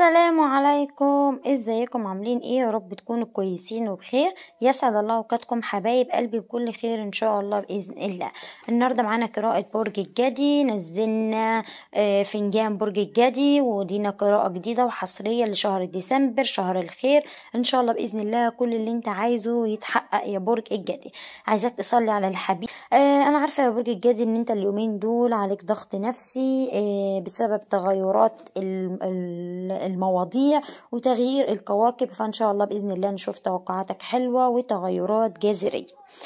السلام عليكم ازيكم عاملين ايه يا رب تكونوا كويسين وبخير يسعد الله اوقاتكم حبايب قلبي بكل خير ان شاء الله باذن الله النهارده معانا قراءه برج الجدي نزلنا آه، فنجان برج الجدي ودينا قراءه جديده وحصريه لشهر ديسمبر شهر الخير ان شاء الله باذن الله كل اللي انت عايزه يتحقق يا برج الجدي عايزاك تصلي على الحبيب آه، انا عارفه يا برج الجدي ان انت اليومين دول عليك ضغط نفسي آه، بسبب تغيرات ال- ال- المواضيع وتغيير الكواكب فان شاء الله باذن الله نشوف توقعاتك حلوه وتغيرات جذريه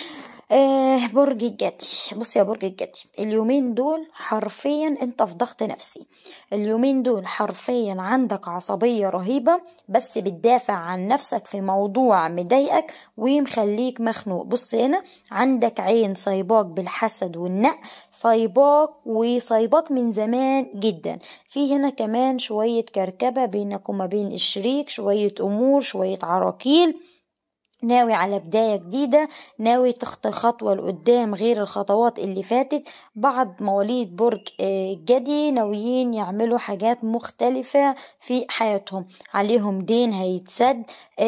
آه برج الجدي بص يا برج الجدي اليومين دول حرفيا انت في ضغط نفسي اليومين دول حرفيا عندك عصبية رهيبة بس بتدافع عن نفسك في موضوع مضايقك ومخليك مخنوق بص هنا عندك عين صيباك بالحسد والنق صيباك وصيباك من زمان جدا في هنا كمان شوية كركبة بينك وما بين الشريك شوية أمور شوية عراقيل ناوي على بداية جديدة ناوي تخطي خطوة لقدام غير الخطوات اللي فاتت بعض مواليد برج آه، الجدي ناويين يعملوا حاجات مختلفة في حياتهم عليهم دين هيتسد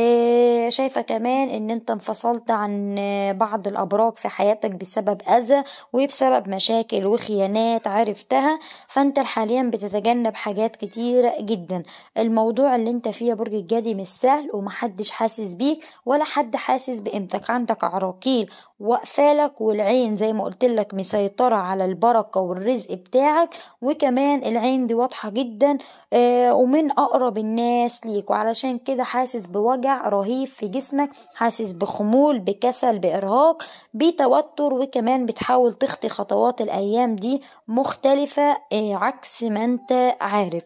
آه، شايفة كمان ان انت انفصلت عن آه، بعض الابراج في حياتك بسبب اذى وبسبب مشاكل وخيانات عرفتها فانت حاليا بتتجنب حاجات كتيرة جدا الموضوع اللي انت فيه يا برج الجدي مش سهل ومحدش حاسس بيك ولا حد حاسس بقيمتك عندك عراقيل واقفالك والعين زي ما قلت لك مسيطرة على البركة والرزق بتاعك وكمان العين دي واضحة جدا آه ومن أقرب الناس ليك وعلشان كده حاسس بوجع رهيب في جسمك حاسس بخمول بكسل بإرهاق بتوتر وكمان بتحاول تخطي خطوات الأيام دي مختلفة آه عكس ما انت عارف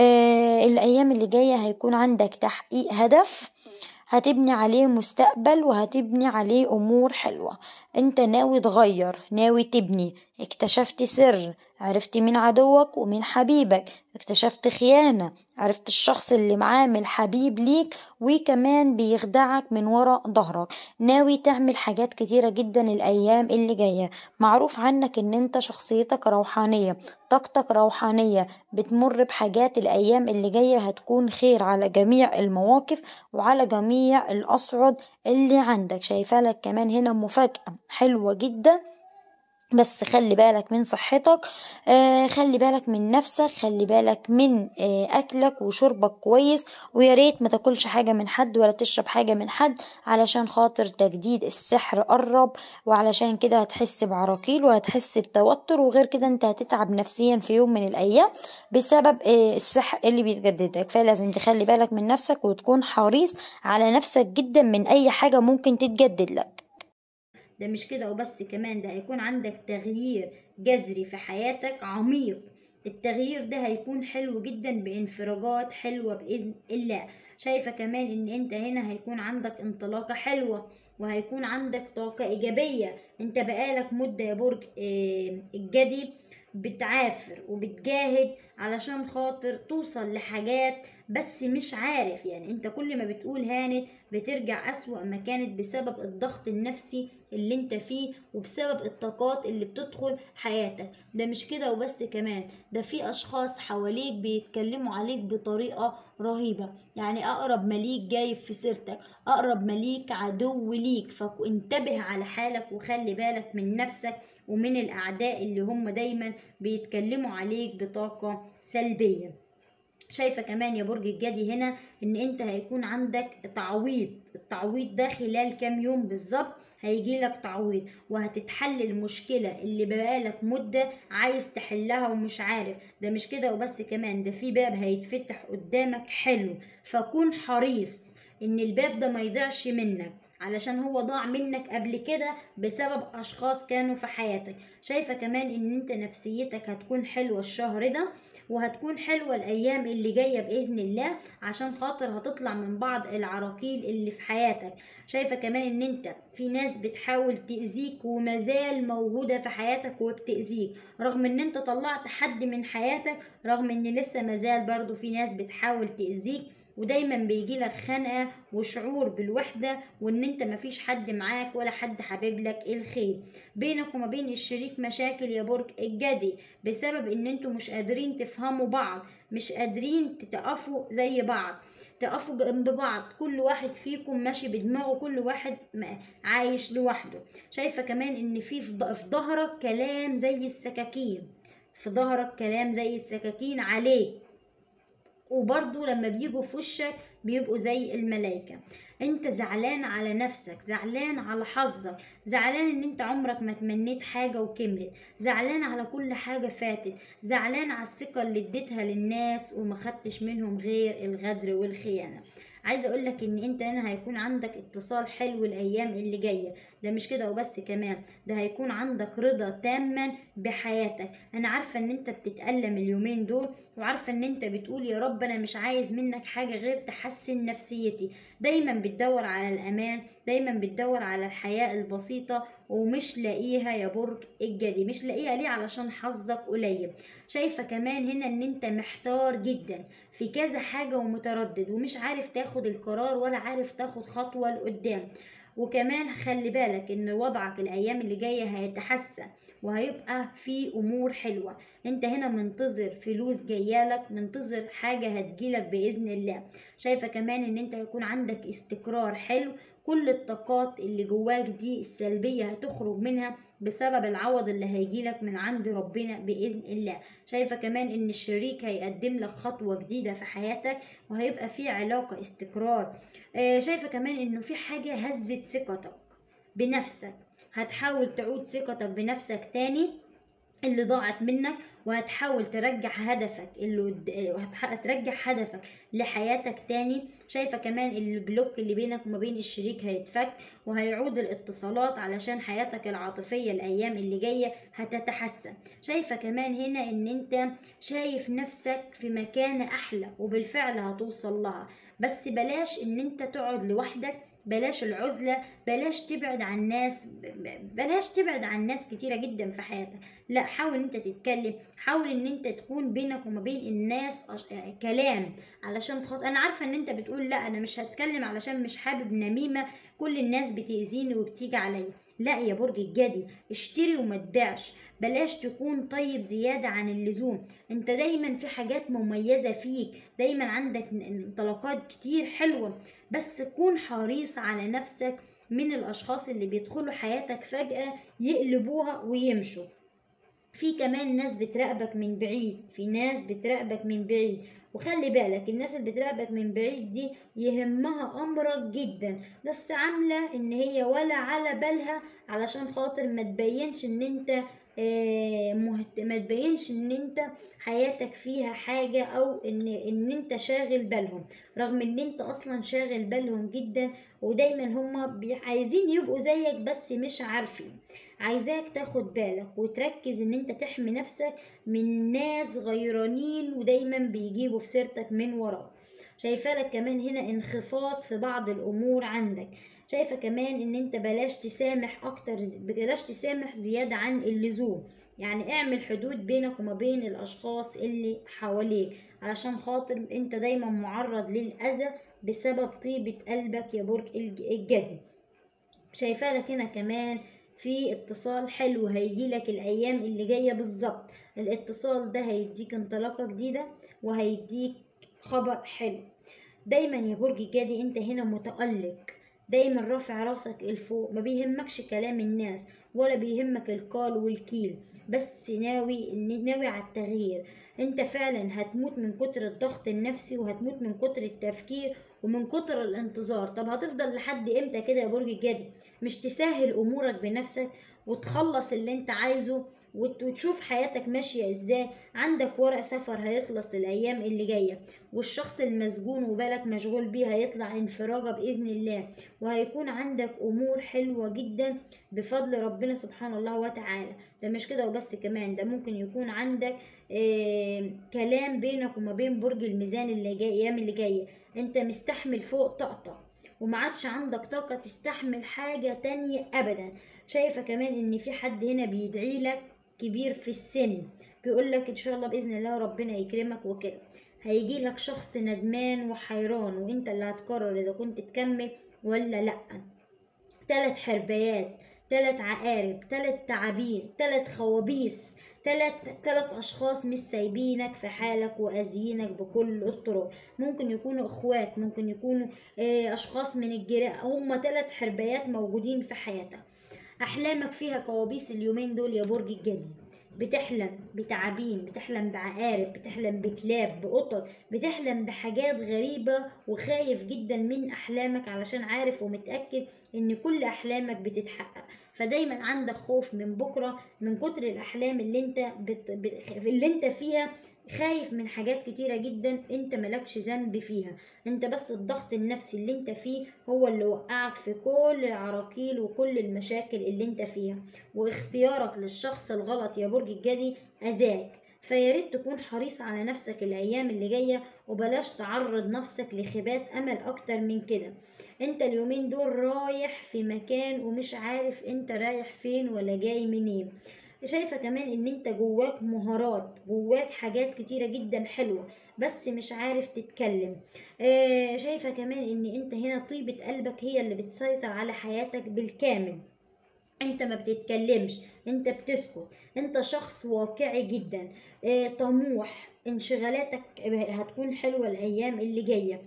آه الأيام اللي جاية هيكون عندك تحقيق هدف هتبني عليه مستقبل وهتبني عليه أمور حلوة انت ناوي تغير ناوي تبني اكتشفت سر عرفت مين عدوك ومين حبيبك اكتشفت خيانة عرفت الشخص اللي معامل حبيب ليك وكمان بيخدعك من ورا ظهرك ناوي تعمل حاجات كتيرة جدا الأيام اللي جاية معروف عنك ان انت شخصيتك روحانية طاقتك روحانية بتمر بحاجات الأيام اللي جاية هتكون خير على جميع المواقف وعلى جميع الأصعد اللي عندك شايفة لك كمان هنا مفاجأة حلوة جدا بس خلي بالك من صحتك آه خلي بالك من نفسك خلي بالك من آه اكلك وشربك كويس ويا ريت ما تاكلش حاجه من حد ولا تشرب حاجه من حد علشان خاطر تجديد السحر قرب وعلشان كده هتحس بعراقيل وهتحس بتوتر وغير كده انت هتتعب نفسيا في يوم من الايام بسبب آه السحر اللي بيتجددك فلازم تخلي بالك من نفسك وتكون حريص على نفسك جدا من اي حاجه ممكن تتجدد لك ده مش كده وبس كمان ده هيكون عندك تغيير جذري في حياتك عميق التغيير ده هيكون حلو جدا بانفراجات حلوة بإذن الله شايفة كمان ان انت هنا هيكون عندك انطلاقة حلوة وهيكون عندك طاقة ايجابية انت بقالك مدة يا برج آه، الجدي بتعافر وبتجاهد علشان خاطر توصل لحاجات بس مش عارف يعني انت كل ما بتقول هانت بترجع أسوأ ما كانت بسبب الضغط النفسي اللي انت فيه وبسبب الطاقات اللي بتدخل حياتك ده مش كده وبس كمان ده في أشخاص حواليك بيتكلموا عليك بطريقة رهيبة يعني أقرب مليك جايب في سيرتك أقرب مليك عدو ليك فانتبه على حالك وخلي بالك من نفسك ومن الأعداء اللي هم دايما بيتكلموا عليك بطاقة سلبية شايفة كمان يا برج الجدي هنا ان انت هيكون عندك تعويض التعويض ده خلال كام يوم بالظبط هيجي لك تعويض وهتتحل المشكلة اللي بقالك مدة عايز تحلها ومش عارف ده مش كده وبس كمان ده في باب هيتفتح قدامك حلو فكون حريص ان الباب ده ما يضيعش منك علشان هو ضاع منك قبل كده بسبب اشخاص كانوا في حياتك شايفة كمان ان انت نفسيتك هتكون حلوة الشهر ده وهتكون حلوة الايام اللي جاية باذن الله عشان خاطر هتطلع من بعض العراقيل اللي في حياتك شايفة كمان ان انت في ناس بتحاول تأذيك ومازال موجودة في حياتك وبتأذيك رغم ان انت طلعت حد من حياتك رغم ان لسه مازال برضو في ناس بتحاول تأذيك ودايما بيجيلك خنقة وشعور بالوحدة وان انت مفيش حد معاك ولا حد حابب لك الخير بينك وما بين الشريك مشاكل يا برج الجدي بسبب ان انتوا مش قادرين تفهموا بعض مش قادرين تقفوا زي بعض تقفوا جنب بعض كل واحد فيكم ماشي بدماغه كل واحد عايش لوحده شايفه كمان ان في في ظهرك كلام زي السكاكين في ظهرك كلام زي السكاكين عليك وبرضه لما بيجوا في وشك بيبقوا زي الملايكة انت زعلان على نفسك زعلان على حظك زعلان ان انت عمرك ما تمنيت حاجة وكملت زعلان على كل حاجة فاتت زعلان على الثقة اللي اديتها للناس وما خدتش منهم غير الغدر والخيانة عايزه اقول لك ان انت هنا هيكون عندك اتصال حلو الايام اللي جايه ده مش كده وبس كمان ده هيكون عندك رضا تاما بحياتك انا عارفه ان انت بتتالم اليومين دول وعارفه ان انت بتقول يا رب انا مش عايز منك حاجه غير تحسن نفسيتي دايما بتدور على الامان دايما بتدور على الحياه البسيطه ومش لاقيها يا برج الجدي مش لاقيها ليه علشان حظك قليل شايفه كمان هنا ان انت محتار جدا في كذا حاجه ومتردد ومش عارف تاخد القرار ولا عارف تاخد خطوه لقدام وكمان خلي بالك ان وضعك الايام اللي جايه هيتحسن وهيبقى في امور حلوه انت هنا منتظر فلوس جايالك منتظر حاجه هتجيلك باذن الله شايفه كمان ان انت هيكون عندك استقرار حلو كل الطاقات اللي جواك دي السلبيه هتخرج منها بسبب العوض اللي هيجيلك من عند ربنا باذن الله شايفه كمان ان الشريك هيقدم لك خطوه جديده في حياتك وهيبقى في علاقه استقرار آه شايفه كمان انه في حاجه هزت ثقتك بنفسك هتحاول تعود ثقتك بنفسك تاني اللي ضاعت منك وهتحاول ترجع هدفك اللي هترجع هدفك لحياتك تاني شايفه كمان البلوك اللي بينك وما بين الشريك هيتفك وهيعود الاتصالات علشان حياتك العاطفيه الايام اللي جايه هتتحسن شايفه كمان هنا ان انت شايف نفسك في مكان احلى وبالفعل هتوصل لها بس بلاش ان انت تقعد لوحدك بلاش العزلة بلاش تبعد عن ناس بلاش تبعد عن ناس كتيرة جدا في حياتك لا حاول ان انت تتكلم حاول ان انت تكون بينك وما بين الناس أش... كلام علشان خاطر انا عارفة ان انت بتقول لا انا مش هتكلم علشان مش حابب نميمة كل الناس بتأذيني وبتيجي عليا لا يا برج الجدي اشتري وما تبيعش بلاش تكون طيب زيادة عن اللزوم انت دايما في حاجات مميزة فيك دايما عندك انطلاقات كتير حلوة بس كون حريص على نفسك من الاشخاص اللي بيدخلوا حياتك فجأة يقلبوها ويمشوا في كمان ناس بتراقبك من بعيد في ناس بتراقبك من بعيد وخلي بالك الناس اللي بتراقبك من بعيد دي يهمها امرك جدا بس عامله ان هي ولا على بالها علشان خاطر ما تبينش ان انت مهت... ما تبينش ان انت حياتك فيها حاجة او ان ان انت شاغل بالهم رغم ان انت اصلا شاغل بالهم جدا ودايما هما عايزين يبقوا زيك بس مش عارفين عايزاك تاخد بالك وتركز ان انت تحمي نفسك من ناس غيرانين ودايما بيجيبوا في سيرتك من وراك شايفه لك كمان هنا انخفاض في بعض الامور عندك شايفه كمان ان انت بلاش تسامح اكتر بلاش تسامح زياده عن اللزوم يعني اعمل حدود بينك وما بين الاشخاص اللي حواليك علشان خاطر انت دايما معرض للاذى بسبب طيبه قلبك يا برج الجدي شايفه لك هنا كمان في اتصال حلو هيجيلك الايام اللي جايه بالظبط الاتصال ده هيديك انطلاقه جديده وهيديك خبر حلو دايما يا برج الجدي انت هنا متألق دايما رافع راسك لفوق ما بيهمكش كلام الناس ولا بيهمك القال والكيل بس ناوي ناوي على التغيير انت فعلا هتموت من كتر الضغط النفسي وهتموت من كتر التفكير ومن كتر الانتظار طب هتفضل لحد امتى كده يا برج الجدي مش تسهل امورك بنفسك وتخلص اللي انت عايزه وتشوف حياتك ماشية ازاي عندك ورق سفر هيخلص الايام اللي جاية والشخص المسجون وبالك مشغول بيه هيطلع انفراجة باذن الله وهيكون عندك امور حلوة جدا بفضل ربنا سبحانه الله وتعالى ده مش كده وبس كمان ده ممكن يكون عندك آه كلام بينك وما بين برج الميزان اللي جاي ايام اللي جاية انت مستحمل فوق طاقتك وما عادش عندك طاقة تستحمل حاجة تانية ابدا شايفة كمان ان في حد هنا بيدعي لك كبير في السن بيقول لك ان شاء الله باذن الله ربنا يكرمك وكده هيجي لك شخص ندمان وحيران وانت اللي هتقرر اذا كنت تكمل ولا لا تلات حربيات تلات عقارب تلات تعابين تلات خوابيس تلات تلات أشخاص مش سايبينك في حالك وأذينك بكل الطرق ممكن يكونوا إخوات ممكن يكونوا آه، أشخاص من الجيران هما تلات حربيات موجودين في حياتك أحلامك فيها كوابيس اليومين دول يا برج الجدي بتحلم بتعابين بتحلم بعقارب بتحلم بكلاب بقطط بتحلم بحاجات غريبة وخايف جدا من أحلامك علشان عارف ومتأكد إن كل أحلامك بتتحقق فدايما عندك خوف من بكرة من كتر الأحلام اللي انت بت... بت... اللي انت فيها خايف من حاجات كتيرة جدا انت ملكش ذنب فيها انت بس الضغط النفسي اللي انت فيه هو اللي وقعك في كل العراقيل وكل المشاكل اللي انت فيها واختيارك للشخص الغلط يا برج الجدي أذاك فياريت تكون حريص على نفسك الأيام اللي جاية وبلاش تعرض نفسك لخيبات أمل أكتر من كده انت اليومين دول رايح في مكان ومش عارف انت رايح فين ولا جاي منين شايفة كمان ان انت جواك مهارات جواك حاجات كتيرة جدا حلوة بس مش عارف تتكلم آه شايفة كمان ان انت هنا طيبة قلبك هي اللي بتسيطر على حياتك بالكامل انت ما بتتكلمش انت بتسكت انت شخص واقعي جدا اه طموح انشغالاتك هتكون حلوة الأيام اللي جاية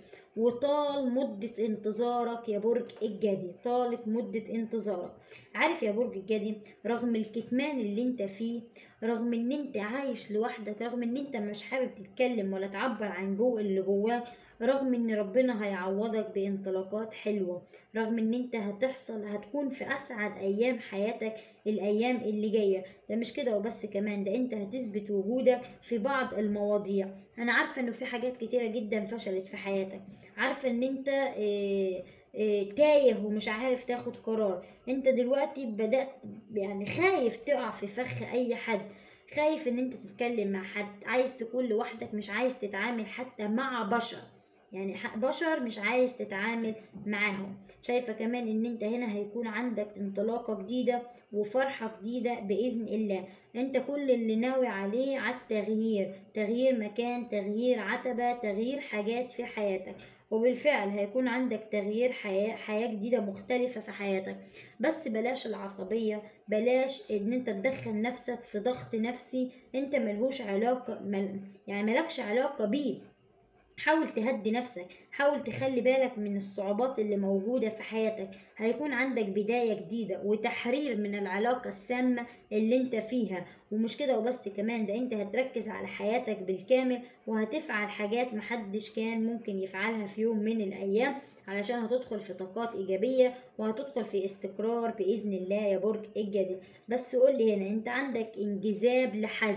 وطال مدة انتظارك يا برج الجدي طالت مدة انتظارك عارف يا برج الجدي رغم الكتمان اللي انت فيه رغم ان انت عايش لوحدك رغم ان انت مش حابب تتكلم ولا تعبر عن جو اللي جواك رغم ان ربنا هيعوضك بانطلاقات حلوة رغم ان انت هتحصل هتكون في اسعد ايام حياتك الايام اللي جاية ده مش كده وبس كمان ده انت هتثبت وجودك في بعض المواضيع انا عارفة انه في حاجات كتيرة جدا فشلت في حياتك عارفة ان انت إيه إيه تايه ومش عارف تاخد قرار انت دلوقتي بدأت يعني خايف تقع في فخ اي حد خايف ان انت تتكلم مع حد عايز تكون لوحدك مش عايز تتعامل حتى مع بشر يعني بشر مش عايز تتعامل معاهم شايفة كمان ان انت هنا هيكون عندك انطلاقة جديدة وفرحة جديدة بإذن الله انت كل اللي ناوي عليه على التغيير تغيير مكان تغيير عتبة تغيير حاجات في حياتك وبالفعل هيكون عندك تغيير حياة حياة جديدة مختلفة في حياتك بس بلاش العصبية بلاش ان انت تدخل نفسك في ضغط نفسي انت ملهوش علاقة مل يعني ملكش علاقة بيه حاول تهدي نفسك حاول تخلي بالك من الصعوبات اللي موجودة في حياتك هيكون عندك بداية جديدة وتحرير من العلاقة السامة اللي انت فيها ومش كده وبس كمان ده انت هتركز على حياتك بالكامل وهتفعل حاجات محدش كان ممكن يفعلها في يوم من الأيام علشان هتدخل في طاقات إيجابية وهتدخل في استقرار بإذن الله يا برج الجدي بس قولي هنا انت عندك انجذاب لحد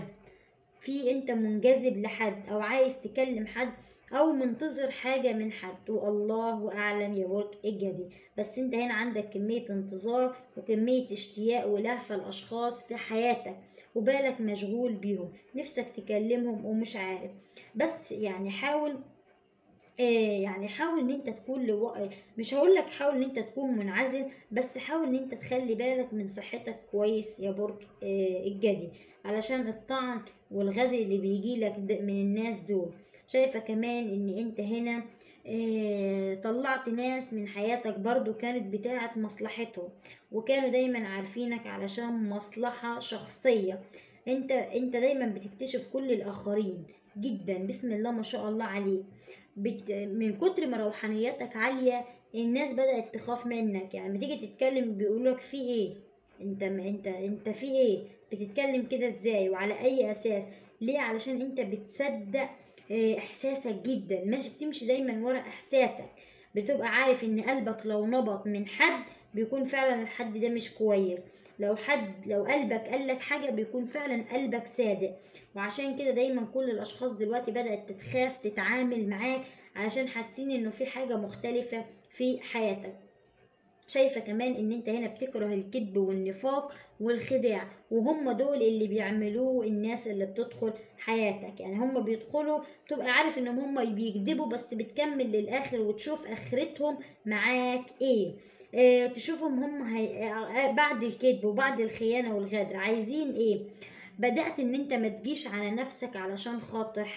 في انت منجذب لحد او عايز تكلم حد او منتظر حاجة من حد والله اعلم يا برج الجدي بس انت هنا عندك كمية انتظار وكمية اشتياق ولهفة الاشخاص في حياتك وبالك مشغول بيهم نفسك تكلمهم ومش عارف بس يعني حاول آه يعني حاول ان انت تكون لو... مش هقول لك حاول ان انت تكون منعزل بس حاول ان انت تخلي بالك من صحتك كويس يا برج آه الجدي علشان الطعن والغدر اللي بيجي لك من الناس دول شايفة كمان ان انت هنا اه طلعت ناس من حياتك برضو كانت بتاعة مصلحتهم وكانوا دايما عارفينك علشان مصلحة شخصية انت انت دايما بتكتشف كل الاخرين جدا بسم الله ما شاء الله عليك بت... من كتر ما روحانيتك عالية الناس بدأت تخاف منك يعني لما تيجي تتكلم بيقولك في ايه انت انت انت في ايه بتتكلم كده ازاي وعلى اي اساس ليه علشان انت بتصدق احساسك جدا ماشي بتمشي دايما ورا احساسك بتبقى عارف ان قلبك لو نبض من حد بيكون فعلا الحد ده مش كويس لو حد لو قلبك قالك حاجة بيكون فعلا قلبك صادق وعشان كده دايما كل الاشخاص دلوقتي بدأت تتخاف تتعامل معاك علشان حاسين انه في حاجة مختلفة في حياتك شايفة كمان ان انت هنا بتكره الكذب والنفاق والخداع وهم دول اللي بيعملوه الناس اللي بتدخل حياتك يعني هم بيدخلوا بتبقى عارف ان هم بيكذبوا بس بتكمل للاخر وتشوف اخرتهم معاك ايه اه تشوفهم هم هي... بعد الكذب وبعد الخيانة والغدر عايزين ايه بدأت ان انت ما تجيش على نفسك علشان خاطر حد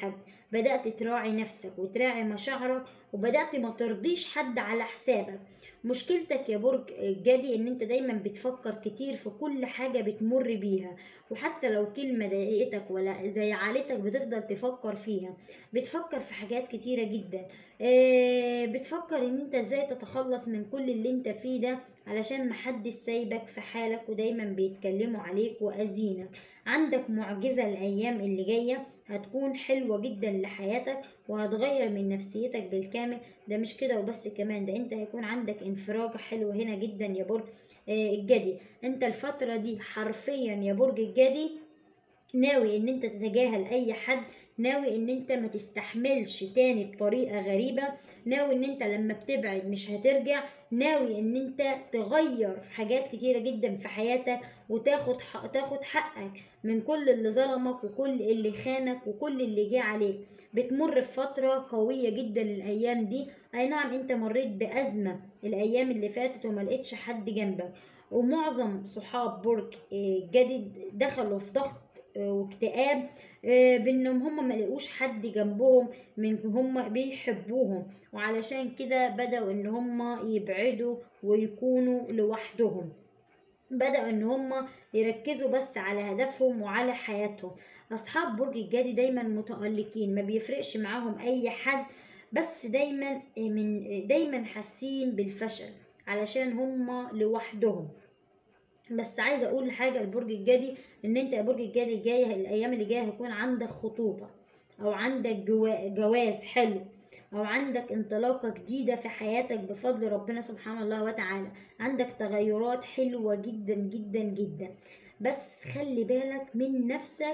بدأت تراعي نفسك وتراعي مشاعرك وبدأت ما ترضيش حد على حسابك مشكلتك يا برج الجدي ان انت دايما بتفكر كتير في كل حاجة بتمر بيها وحتى لو كلمة ضايقتك ولا زعلتك بتفضل تفكر فيها بتفكر في حاجات كتيرة جدا آه، بتفكر ان انت ازاي تتخلص من كل اللي انت فيه ده علشان محدش سايبك في حالك ودايما بيتكلموا عليك وأذينك عندك معجزة الأيام اللي جاية هتكون حلوة جدا لحياتك وهتغير من نفسيتك بالكامل ده مش كده وبس كمان ده انت هيكون عندك انفراجة حلوة هنا جدا يا برج آه، الجدي انت الفترة دي حرفيا يا برج الجدي ناوي ان انت تتجاهل اي حد ناوي ان انت ما تستحملش تاني بطريقة غريبة ناوي ان انت لما بتبعد مش هترجع ناوي ان انت تغير في حاجات كتيرة جدا في حياتك وتاخد حق تاخد حقك من كل اللي ظلمك وكل اللي خانك وكل اللي جه عليك بتمر في فترة قوية جدا الايام دي اي نعم انت مريت بأزمة الايام اللي فاتت وما لقيتش حد جنبك ومعظم صحاب برج آه، جديد دخلوا في ضغط آه، واكتئاب آه، بانهم هم ما لقوش حد جنبهم من هم بيحبوهم وعلشان كده بدأوا ان هم يبعدوا ويكونوا لوحدهم بدأوا ان هم يركزوا بس على هدفهم وعلى حياتهم اصحاب برج الجدي دايما متألقين ما بيفرقش معاهم اي حد بس دايما من دايما حاسين بالفشل علشان هم لوحدهم بس عايزه اقول حاجه لبرج الجدي ان انت يا برج الجدي جاي الايام اللي جايه هيكون عندك خطوبه او عندك جوا- جواز حلو او عندك انطلاقه جديده في حياتك بفضل ربنا سبحانه الله وتعالى عندك تغيرات حلوه جدا جدا جدا بس خلي بالك من نفسك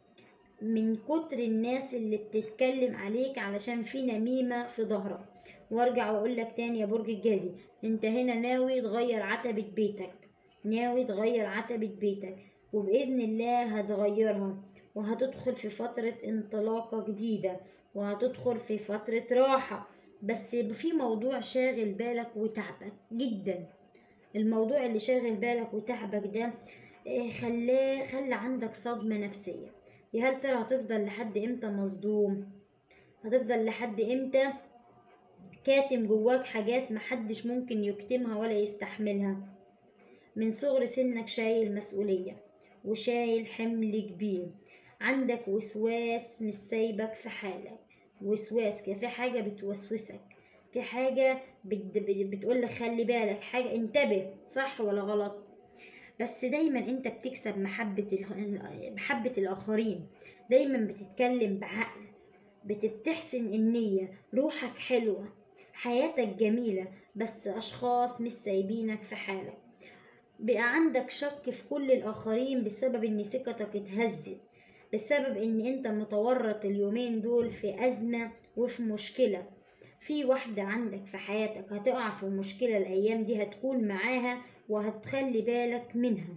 من كتر الناس اللي بتتكلم عليك علشان في نميمة في ظهرك وارجع واقول لك تاني يا برج الجدي انت هنا ناوي تغير عتبة بيتك ناوي تغير عتبة بيتك وبإذن الله هتغيرها وهتدخل في فترة انطلاقة جديدة وهتدخل في فترة راحة بس في موضوع شاغل بالك وتعبك جدا الموضوع اللي شاغل بالك وتعبك ده آه، خلاه خلى عندك صدمة نفسية يا هل ترى هتفضل لحد امتى مصدوم هتفضل لحد امتى كاتم جواك حاجات محدش ممكن يكتمها ولا يستحملها من صغر سنك شايل مسؤولية وشايل حمل كبير عندك وسواس مش سايبك في حالك وسواس كده في حاجة بتوسوسك في حاجة بت... بت... بتقولك خلي بالك حاجة انتبه صح ولا غلط بس دايما انت بتكسب محبة ال... محبة الآخرين دايما بتتكلم بعقل بت- بتحسن النية روحك حلوة حياتك جميلة بس أشخاص مش سايبينك في حالك بقى عندك شك في كل الآخرين بسبب إن ثقتك اتهزت بسبب إن أنت متورط اليومين دول في أزمة وفي مشكلة في واحدة عندك في حياتك هتقع في مشكلة الأيام دي هتكون معاها وهتخلي بالك منها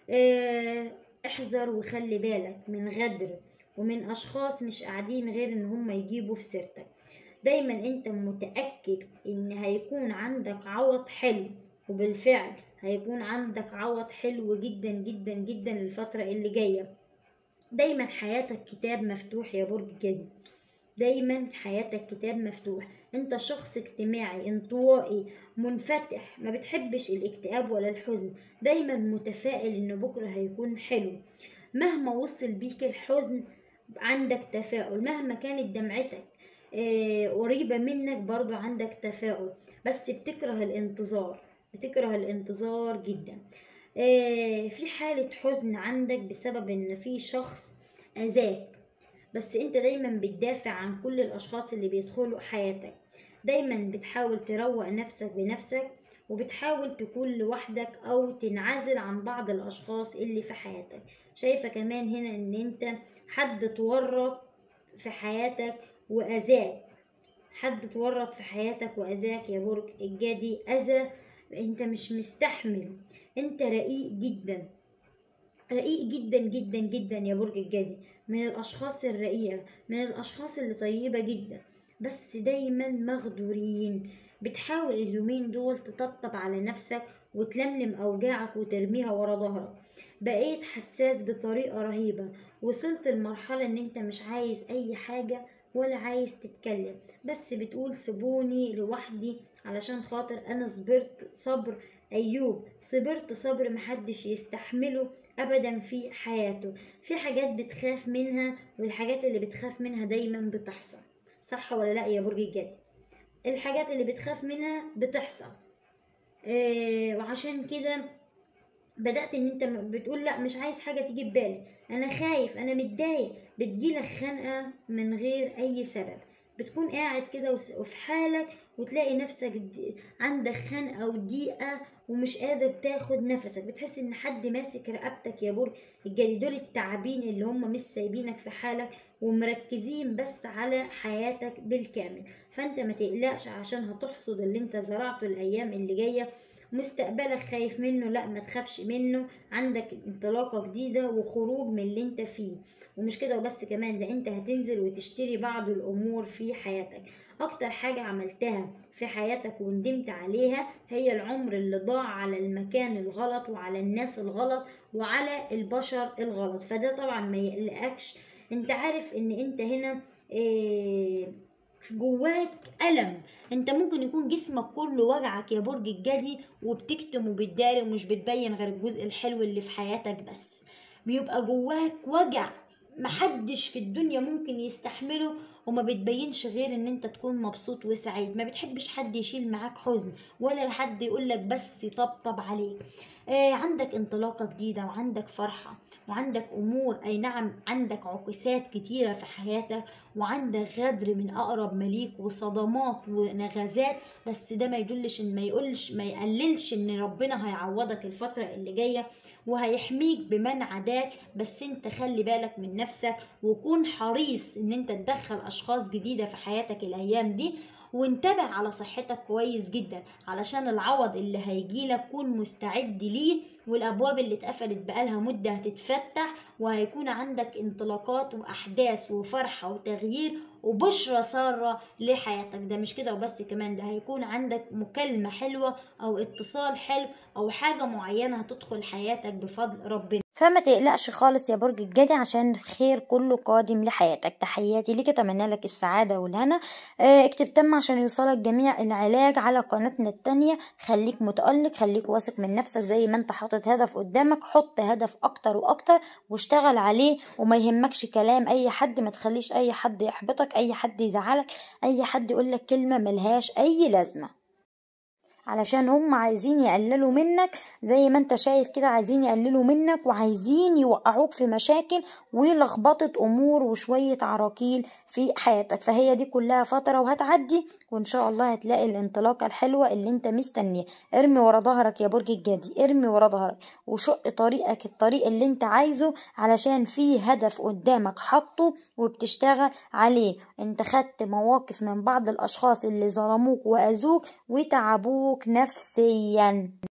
اه احذر وخلي بالك من غدر ومن أشخاص مش قاعدين غير إن هم يجيبوا في سيرتك دايما انت متأكد ان هيكون عندك عوض حلو وبالفعل هيكون عندك عوض حلو جدا جدا جدا الفترة اللي جاية دايما حياتك كتاب مفتوح يا برج الجدي دايما حياتك كتاب مفتوح انت شخص اجتماعي انطوائي منفتح ما بتحبش الاكتئاب ولا الحزن دايما متفائل ان بكرة هيكون حلو مهما وصل بيك الحزن عندك تفاؤل مهما كانت دمعتك آه، قريبة منك برضو عندك تفاؤل بس بتكره الانتظار بتكره الانتظار جدا آه، في حالة حزن عندك بسبب ان في شخص اذاك بس انت دايما بتدافع عن كل الاشخاص اللي بيدخلوا حياتك دايما بتحاول تروق نفسك بنفسك وبتحاول تكون لوحدك او تنعزل عن بعض الاشخاص اللي في حياتك شايفة كمان هنا ان انت حد تورط في حياتك واذاك حد تورط في حياتك واذاك يا برج الجدي اذى انت مش مستحمل انت رقيق جدا رقيق جدا جدا جدا يا برج الجدي من الاشخاص الرقيقه من الاشخاص اللي طيبه جدا بس دايما مغدورين بتحاول اليومين دول تطبطب على نفسك وتلملم اوجاعك وترميها ورا ظهرك بقيت حساس بطريقه رهيبه وصلت لمرحله ان انت مش عايز اي حاجه ولا عايز تتكلم بس بتقول سيبوني لوحدي علشان خاطر انا صبرت صبر ايوب صبرت صبر محدش يستحمله ابدا في حياته في حاجات بتخاف منها والحاجات اللي بتخاف منها دايما بتحصل صح ولا لا يا برج الجدي الحاجات اللي بتخاف منها بتحصل آه وعشان كده بدأت ان انت بتقول لا مش عايز حاجة تيجي ببالي انا خايف انا متضايق بتجيلك خنقة من غير اي سبب بتكون قاعد كده وفي حالك وتلاقي نفسك عندك خنقة وضيقة ومش قادر تاخد نفسك بتحس ان حد ماسك رقبتك يا برج الجدي دول التعابين اللي هم مش سايبينك في حالك ومركزين بس على حياتك بالكامل فانت ما تقلقش عشان هتحصد اللي انت زرعته الايام اللي جايه مستقبلك خايف منه لا ما تخافش منه عندك انطلاقة جديدة وخروج من اللي انت فيه ومش كده وبس كمان ده انت هتنزل وتشتري بعض الامور في حياتك اكتر حاجة عملتها في حياتك وندمت عليها هي العمر اللي ضاع على المكان الغلط وعلى الناس الغلط وعلى البشر الغلط فده طبعا ما يقلقكش انت عارف ان انت هنا إيه جواك ألم انت ممكن يكون جسمك كله وجعك يا برج الجدي وبتكتم وبتداري ومش بتبين غير الجزء الحلو اللي في حياتك بس بيبقى جواك وجع محدش في الدنيا ممكن يستحمله وما بتبينش غير ان انت تكون مبسوط وسعيد ما بتحبش حد يشيل معاك حزن ولا حد يقولك بس يطبطب عليك آه عندك انطلاقة جديدة وعندك فرحة وعندك أمور أي نعم عندك عكسات كتيرة في حياتك وعندك غدر من أقرب مليك وصدمات ونغزات بس ده ما يدلش إن ما يقولش ما يقللش إن ربنا هيعوضك الفترة اللي جاية وهيحميك بمن عداك بس انت خلي بالك من نفسك وكون حريص ان انت تدخل اشخاص جديدة في حياتك الايام دي وانتبه على صحتك كويس جدا علشان العوض اللي هيجيلك كون مستعد ليه والابواب اللي اتقفلت بقالها مدة هتتفتح وهيكون عندك انطلاقات واحداث وفرحة وتغيير وبشرة سارة لحياتك ده مش كده وبس كمان ده هيكون عندك مكالمة حلوة او اتصال حلو او حاجة معينة هتدخل حياتك بفضل ربنا فما تقلقش خالص يا برج الجدي عشان الخير كله قادم لحياتك تحياتي ليك اتمنى لك السعاده والهنا اه اكتب تم عشان يوصلك جميع العلاج على قناتنا التانية خليك متألق خليك واثق من نفسك زي ما انت حاطط هدف قدامك حط هدف اكتر واكتر واشتغل عليه وما يهمكش كلام اي حد ما تخليش اي حد يحبطك اي حد يزعلك اي حد يقولك كلمه ملهاش اي لازمه علشان هم عايزين يقللوا منك زي ما انت شايف كده عايزين يقللوا منك وعايزين يوقعوك في مشاكل ولخبطة امور وشوية عراكيل في حياتك فهي دي كلها فترة وهتعدي وان شاء الله هتلاقي الانطلاقة الحلوة اللي انت مستنيه ارمي ورا ظهرك يا برج الجدي ارمي ورا ظهرك وشق طريقك الطريق اللي انت عايزه علشان في هدف قدامك حاطه وبتشتغل عليه انت خدت مواقف من بعض الاشخاص اللي ظلموك واذوك وتعبوك نفسيا